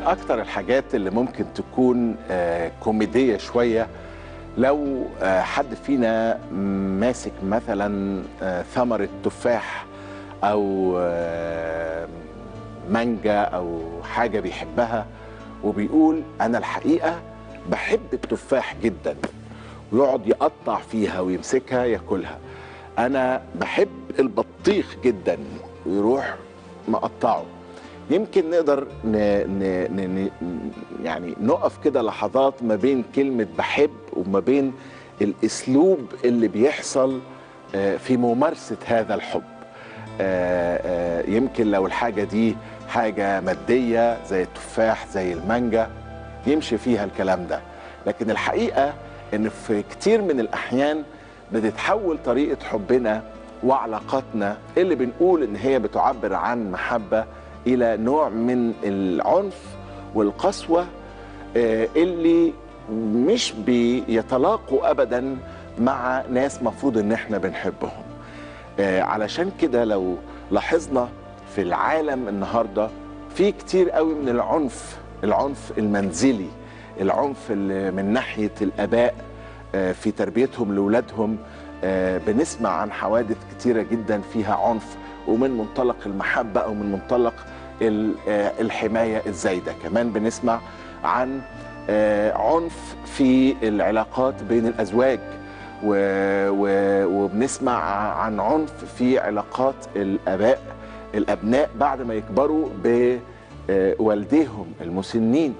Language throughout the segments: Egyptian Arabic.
من اكتر الحاجات اللي ممكن تكون آه، كوميديه شويه لو آه، حد فينا ماسك مثلا آه، ثمره تفاح او آه، مانجا او حاجه بيحبها وبيقول انا الحقيقه بحب التفاح جدا ويقعد يقطع فيها ويمسكها ياكلها انا بحب البطيخ جدا ويروح مقطعه يمكن نقدر ن... ن... ن... ن... يعني نقف كده لحظات ما بين كلمة بحب وما بين الأسلوب اللي بيحصل آه، في ممارسة هذا الحب آه، آه، يمكن لو الحاجة دي حاجة مادية زي التفاح زي المانجا يمشي فيها الكلام ده لكن الحقيقة ان في كتير من الأحيان بتتحول طريقة حبنا وعلاقاتنا اللي بنقول ان هي بتعبر عن محبة الى نوع من العنف والقسوة آه، اللي مش بيتلاقوا ابدا مع ناس مفروض ان احنا بنحبهم آه، علشان كده لو لاحظنا في العالم النهارده في كتير قوي من العنف العنف المنزلي العنف اللي من ناحيه الاباء آه، في تربيتهم لاولادهم آه، بنسمع عن حوادث كتيره جدا فيها عنف ومن منطلق المحبه او من منطلق ال- آه، الحمايه الزايده كمان بنسمع عن آه، عنف في العلاقات بين الازواج و... و... وبنسمع عن عنف في علاقات الاباء الابناء بعد ما يكبروا بوالديهم المسنين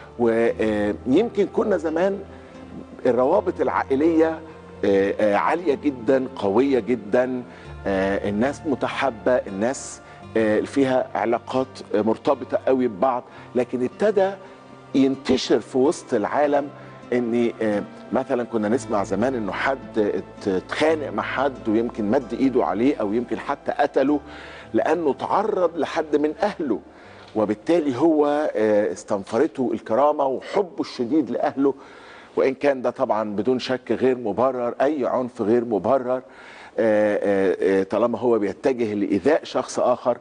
ويمكن كنا زمان الروابط العائليه آه، آه، عاليه جدا قويه جدا آه، الناس متحابه الناس آه، فيها علاقات آه، مرتبطه قوي ببعض لكن ابتدى ينتشر في وسط العالم ان آه، مثلا كنا نسمع زمان انه حد ات- اتخانق مع حد ويمكن مد ايده عليه او يمكن حتى قتله لانه تعرض لحد من اهله وبالتالي هو آه، استنفرته الكرامه وحبه الشديد لاهله وان كان ده طبعا بدون شك غير مبرر اي عنف غير مبرر آه، آه، آه، طالما هو بيتجه لايذاء شخص اخر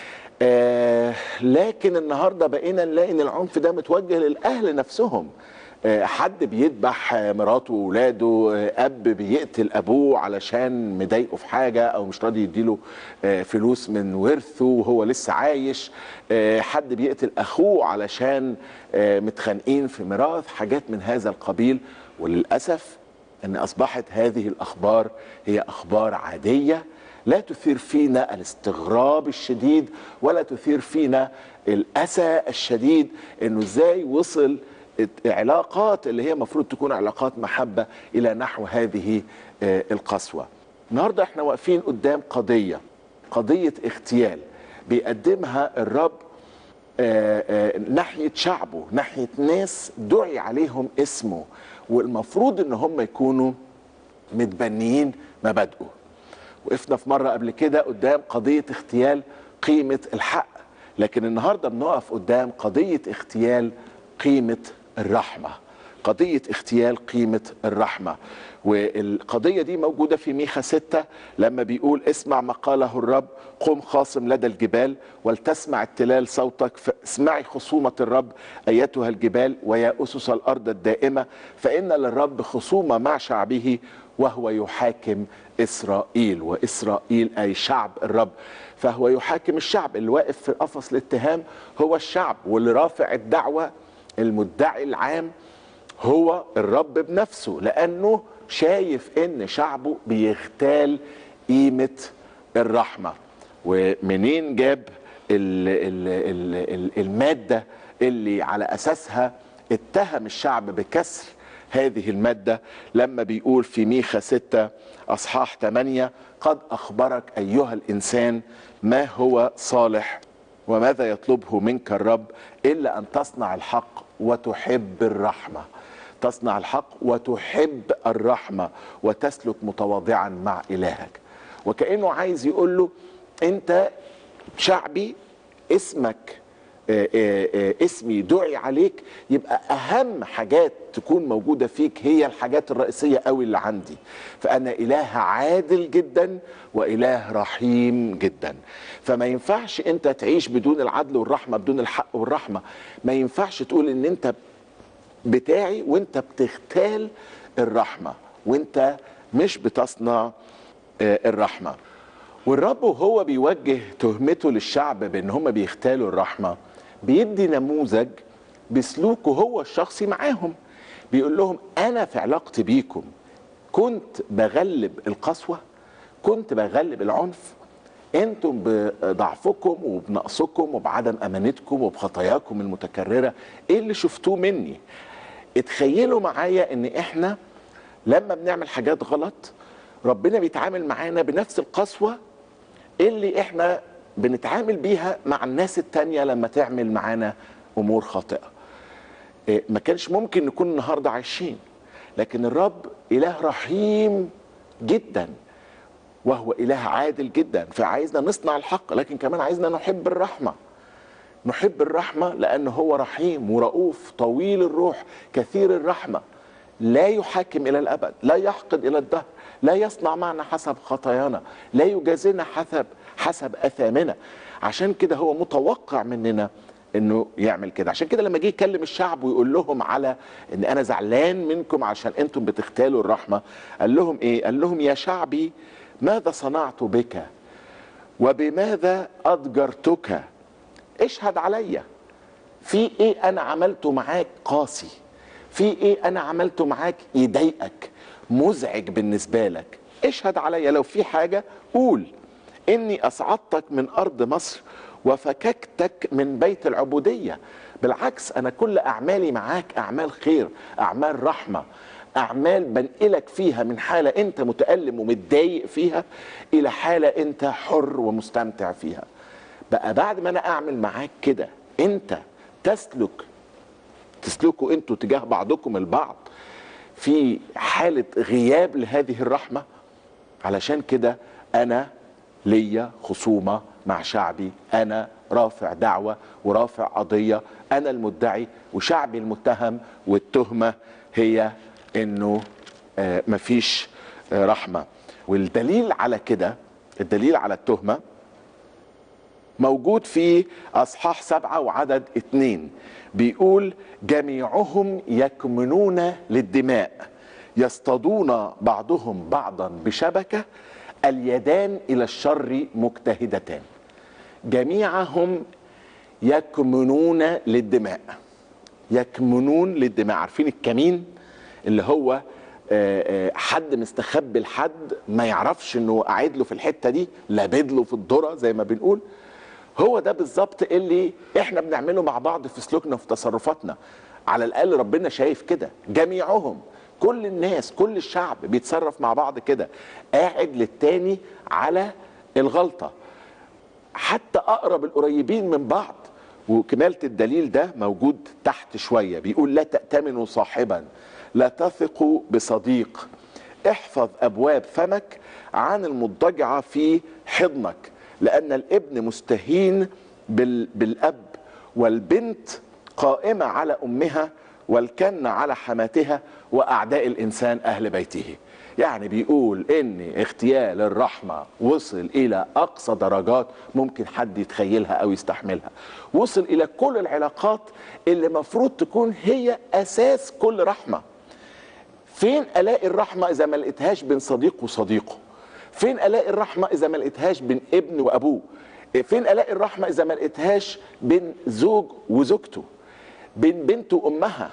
آه، لكن النهارده بقينا نلاقي ان العنف ده متوجه للاهل نفسهم آه، حد بيذبح آه، مراته واولاده آه، اب بيقتل ابوه علشان مضايقه في حاجه او مش راضي يديله آه، فلوس من ورثه وهو لسه عايش آه، حد بيقتل اخوه علشان آه، متخانقين في ميراث حاجات من هذا القبيل وللاسف ان اصبحت هذه الاخبار هي اخبار عاديه لا تثير فينا الاستغراب الشديد ولا تثير فينا الاسى الشديد انه ازاي وصل علاقات اللي هي المفروض تكون علاقات محبه الى نحو هذه آه، القسوه. النهارده احنا واقفين قدام قضيه قضيه اغتيال بيقدمها الرب آه، آه، ناحيه شعبه ناحيه ناس دعي عليهم اسمه والمفروض ان هم يكونوا متبنيين مبادئه وقفنا في مره قبل كده قدام قضيه اغتيال قيمه الحق لكن النهارده بنقف قدام قضيه اغتيال قيمه الرحمه قضية اغتيال قيمة الرحمة والقضية دي موجودة في ميخا ستة لما بيقول اسمع ما قاله الرب قم خاصم لدى الجبال ولتسمع التلال صوتك فاسمعي خصومة الرب أيتها الجبال ويا أسس الأرض الدائمة فإن للرب خصومة مع شعبه وهو يحاكم إسرائيل وإسرائيل أي شعب الرب فهو يحاكم الشعب اللي واقف في قفص الاتهام هو الشعب واللي رافع الدعوة المدعي العام هو الرب بنفسه لانه شايف ان شعبه بيغتال قيمه الرحمه ومنين جاب ال ال ال ال الماده اللي على اساسها اتهم الشعب بكسر هذه المادة لما بيقول في ميخا ستة أصحاح 8 قد أخبرك أيها الإنسان ما هو صالح وماذا يطلبه منك الرب إلا أن تصنع الحق وتحب الرحمة تصنع الحق وتحب الرحمة وتسلك متواضعا مع إلهك وكأنه عايز يقول له أنت شعبي اسمك آه، آه، آه، اسمي دعي عليك يبقى اهم حاجات تكون موجوده فيك هي الحاجات الرئيسيه قوي اللي عندي فانا اله عادل جدا واله رحيم جدا فما ينفعش انت تعيش بدون العدل والرحمه بدون الحق والرحمه ما ينفعش تقول ان انت بتاعي وانت بتغتال الرحمه وانت مش بتصنع آه، الرحمه والرب وهو بيوجه تهمته للشعب بان هم بيختالوا الرحمه بيدي نموذج بسلوكه هو الشخصي معاهم بيقول لهم انا في علاقتي بيكم كنت بغلب القسوه كنت بغلب العنف انتم بضعفكم وبنقصكم وبعدم امانتكم وبخطاياكم المتكرره ايه اللي شفتوه مني اتخيلوا معايا ان احنا لما بنعمل حاجات غلط ربنا بيتعامل معانا بنفس القسوه اللي احنا بنتعامل بيها مع الناس التانية لما تعمل معانا امور خاطئه إيه، ما كانش ممكن نكون النهارده عايشين لكن الرب اله رحيم جدا وهو اله عادل جدا فعايزنا نصنع الحق لكن كمان عايزنا نحب الرحمه نحب الرحمه لانه هو رحيم ورؤوف طويل الروح كثير الرحمه لا يحاكم الى الابد لا يحقد الى الدهر لا يصنع معنا حسب خطايانا لا يجازينا حسب حسب اثامنا عشان كده هو متوقع مننا انه يعمل كده عشان كده لما جه يكلم الشعب ويقول لهم على ان انا زعلان منكم عشان انتم بتختالوا الرحمه قال لهم ايه قال لهم يا شعبي ماذا صنعت بك وبماذا اضجرتك اشهد عليا في ايه انا عملته معاك قاسي في ايه انا عملته معاك يضايقك مزعج بالنسبه لك اشهد عليا لو في حاجه قول اني اصعدتك من ارض مصر وفككتك من بيت العبوديه بالعكس انا كل اعمالي معاك اعمال خير اعمال رحمه اعمال بنقلك فيها من حاله انت متالم ومتضايق فيها الى حاله انت حر ومستمتع فيها بقى بعد ما انا اعمل معاك كده انت تسلك تسلكوا انتوا تجاه بعضكم البعض في حالة غياب لهذه الرحمة علشان كده أنا ليا خصومة مع شعبي أنا رافع دعوة ورافع قضية أنا المدعي وشعبي المتهم والتهمة هي إنه آه، مفيش آه، رحمة والدليل على كده الدليل على التهمة موجود في اصحاح سبعه وعدد اتنين بيقول جميعهم يكمنون للدماء يصطادون بعضهم بعضا بشبكه اليدان الى الشر مجتهدتان جميعهم يكمنون للدماء يكمنون للدماء عارفين الكمين اللي هو آه، آه، حد مستخبي لحد ما يعرفش انه قاعد له في الحته دي لابد له في الذره زي ما بنقول هو ده بالظبط اللي احنا بنعمله مع بعض في سلوكنا وفي تصرفاتنا على الاقل ربنا شايف كده جميعهم كل الناس كل الشعب بيتصرف مع بعض كده قاعد للتاني على الغلطه حتى اقرب القريبين من بعض وكمالة الدليل ده موجود تحت شوية بيقول لا تأتمنوا صاحبا لا تثقوا بصديق احفظ أبواب فمك عن المضطجعة في حضنك لأن الابن مستهين بال... بالأب والبنت قائمة على أمها والكن على حماتها وأعداء الإنسان أهل بيته يعني بيقول ان اغتيال الرحمه وصل الى اقصى درجات ممكن حد يتخيلها او يستحملها وصل الى كل العلاقات اللي مفروض تكون هي اساس كل رحمه فين الاقي الرحمه اذا ما لقيتهاش بين صديق وصديقه فين الاقي الرحمه اذا ما لقيتهاش بين ابن وابوه فين الاقي الرحمه اذا ما لقيتهاش بين زوج وزوجته بين بنت وامها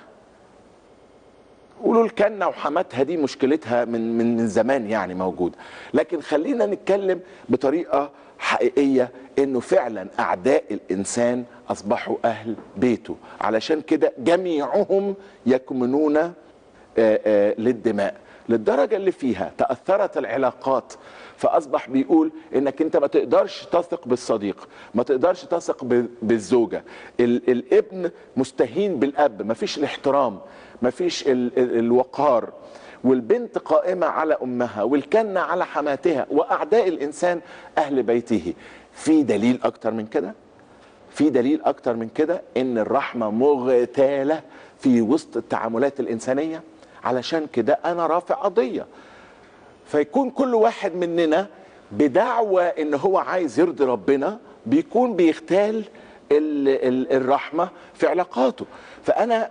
قولوا الكنة وحماتها دي مشكلتها من من من زمان يعني موجوده لكن خلينا نتكلم بطريقه حقيقيه انه فعلا اعداء الانسان اصبحوا اهل بيته علشان كده جميعهم يكمنون آه، آه، للدماء للدرجه اللي فيها تاثرت العلاقات فاصبح بيقول انك انت ما تقدرش تثق بالصديق ما تقدرش تثق ب- بالزوجه ال- الابن مستهين بالاب ما فيش الاحترام ما فيش ال- ال- الوقار والبنت قائمة على أمها والكنة على حماتها وأعداء الإنسان أهل بيته في دليل أكتر من كده في دليل اكتر من كده ان الرحمه مغتاله في وسط التعاملات الانسانيه علشان كده انا رافع قضيه فيكون كل واحد مننا بدعوى ان هو عايز يرضي ربنا بيكون بيختال ال- ال- الرحمه في علاقاته فانا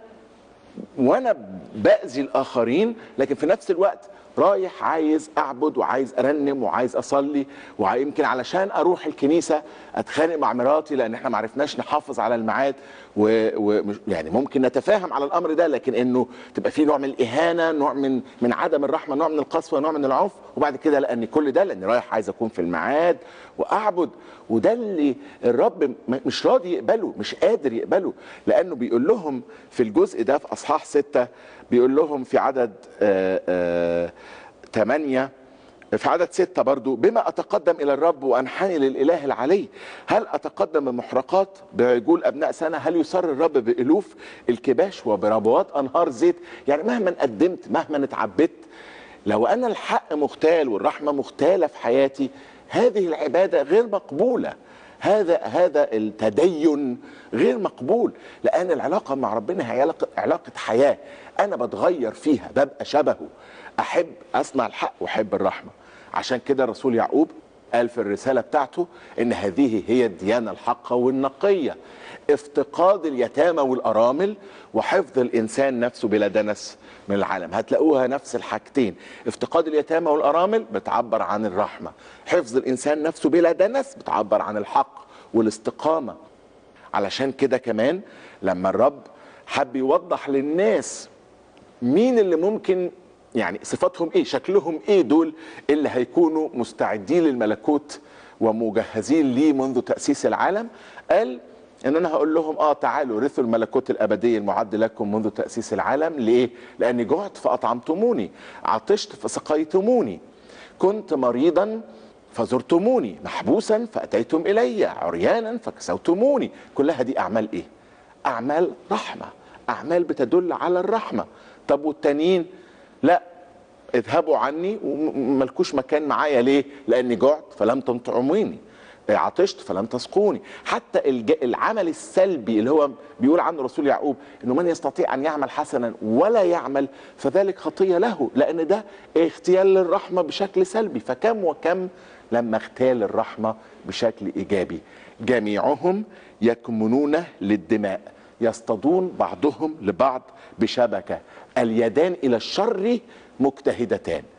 وانا باذي الاخرين لكن في نفس الوقت رايح عايز اعبد وعايز ارنم وعايز اصلي ويمكن علشان اروح الكنيسه اتخانق مع مراتي لان احنا ما عرفناش نحافظ على الميعاد و... و... يعني ممكن نتفاهم على الامر ده لكن انه تبقى في نوع من الاهانه نوع من من عدم الرحمه نوع من القسوه نوع من العنف وبعد كده لاني كل ده لاني رايح عايز اكون في الميعاد واعبد وده اللي الرب م- مش راضي يقبله مش قادر يقبله لانه بيقول لهم في الجزء ده في اصحاح ستة بيقول لهم في عدد آآ آآ ثمانية في عدد ستة برضو بما أتقدم إلى الرب وأنحني للإله العلي هل أتقدم بمحرقات بعجول أبناء سنة هل يسر الرب بألوف الكباش وبربوات أنهار زيت يعني مهما قدمت مهما اتعبدت لو أنا الحق مختال والرحمة مختالة في حياتي هذه العبادة غير مقبولة هذا هذا التدين غير مقبول لان العلاقه مع ربنا هي علاقه علاقه حياه انا بتغير فيها ببقى شبهه احب اصنع الحق واحب الرحمه عشان كده الرسول يعقوب قال في الرساله بتاعته ان هذه هي الديانه الحقه والنقيه افتقاد اليتامى والارامل وحفظ الانسان نفسه بلا دنس من العالم هتلاقوها نفس الحاجتين افتقاد اليتامى والارامل بتعبر عن الرحمه حفظ الانسان نفسه بلا دنس بتعبر عن الحق والاستقامه علشان كده كمان لما الرب حب يوضح للناس مين اللي ممكن يعني صفاتهم ايه شكلهم ايه دول اللي هيكونوا مستعدين للملكوت ومجهزين ليه منذ تأسيس العالم قال ان انا هقول لهم اه تعالوا رثوا الملكوت الابدي المعد لكم منذ تأسيس العالم ليه لاني جعت فاطعمتموني عطشت فسقيتموني كنت مريضا فزرتموني محبوسا فاتيتم الي عريانا فكسوتموني كلها دي اعمال ايه اعمال رحمه اعمال بتدل على الرحمه طب والتانيين لا اذهبوا عني وملكوش مكان معايا ليه لاني جعت فلم تطعموني عطشت فلم تسقوني حتى الج... العمل السلبي اللي هو بيقول عنه رسول يعقوب انه من يستطيع ان يعمل حسنا ولا يعمل فذلك خطيه له لان ده اغتيال للرحمه بشكل سلبي فكم وكم لما اغتال الرحمه بشكل ايجابي جميعهم يكمنون للدماء يصطادون بعضهم لبعض بشبكه اليدان الى الشر مجتهدتان